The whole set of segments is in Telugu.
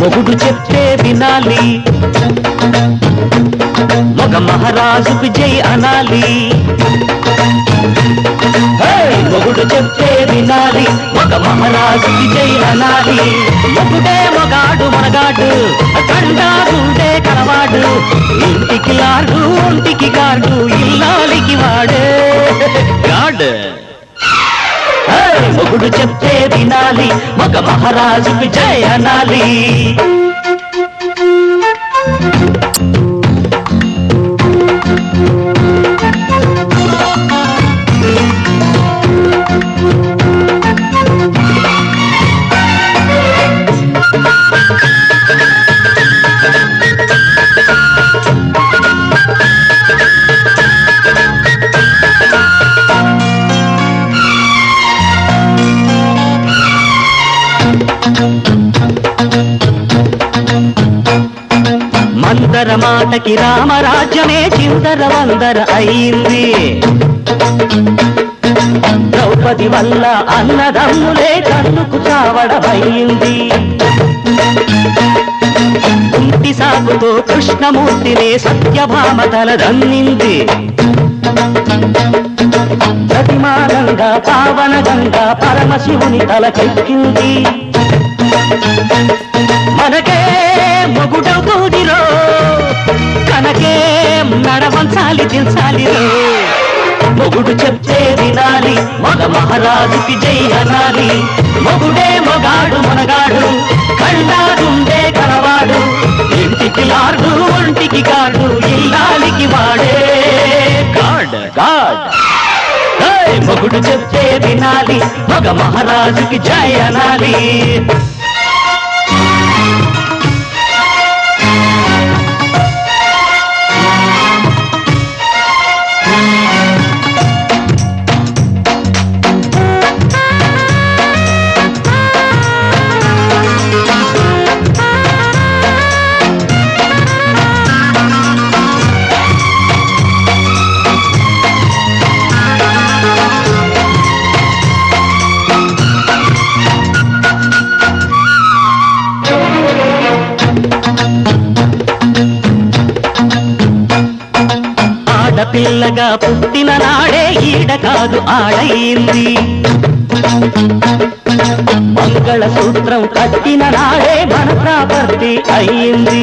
మొగుడు చెప్తే వినాలి మగ మహారాజుకు జై అనాలి హే! మొగుడు చెప్తే వినాలి మగ మహారాజుకి జై అనాలి మొగుడే మగాడు మనగాడు కండాగుండే కలవాడు ఇంటికి లాడు ఒంటికి గాడు ఇల్లాలికి వాడే గాడ్ హే! మొగుడు చెప్తే వినాలి మగ మహారాజుకి జై అనాలి మందర మాటకి రామరాజ్యమే చిందర వందర అయింది ద్రౌపది వల్ల అన్నదమ్ములే కన్నుకు చావడమయ్యింది కుంటి సాగుతో కృష్ణమూర్తినే సత్యభామ తలదన్నింది ప్రతిమానంగా పావనగంగా పరమశివుని తలకెక్కింది మనకే మొగుడవుతూదిరో కనకే నడవంచాలి దించాలిరో మొగుడు చెప్తే వినాలి మగ మహారాజుకి జై అనాలి మొగుడే మొగాడు మనగాడు కండాడుండే కలవాడు ఇంటికి లాడు ఒంటికి గాడు ఇల్లాలికి వాడే గాడ్ గాడ్ ఏయ్! మొగుడు చెప్తే వినాలి మగ మహారాజుకి జై అనాలి ఆడపిల్లగా పుట్టిన నాడే ఈడ కాదు ఆడయింది మంగళ సూత్రం కట్టిన నాడే మన ప్రాపర్టీ అయింది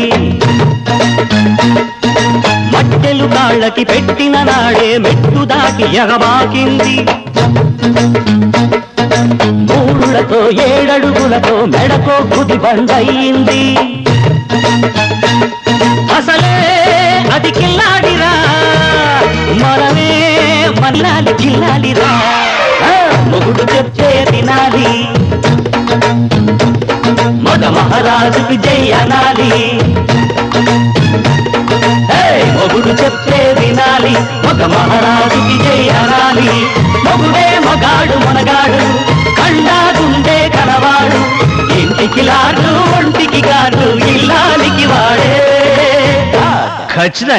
మట్టెలు కాళ్ళకి పెట్టిన నాడే మెట్టు దాటి ఎగబాకింది మూడులతో ఏడడుగులతో మెడకో గుది బండయింది అసలే అది కిల్లాడిరా మనమే మల్లాలి కిల్లాడిరా ఆ, మొగుడు చెప్తే తినాలి మగ మహారాజుకి జై అనాలి ఏయ్, మొగుడు చెప్తే వినాలి మగ మహారాజుకి జై అనాలి మొగుడే మగాడు మనగాడు కండాగుండే కలవాడు ఇంటికి లాడు ఒంటికి గాడు ఇల్లాలికి వాడే ఖచ్చితంగా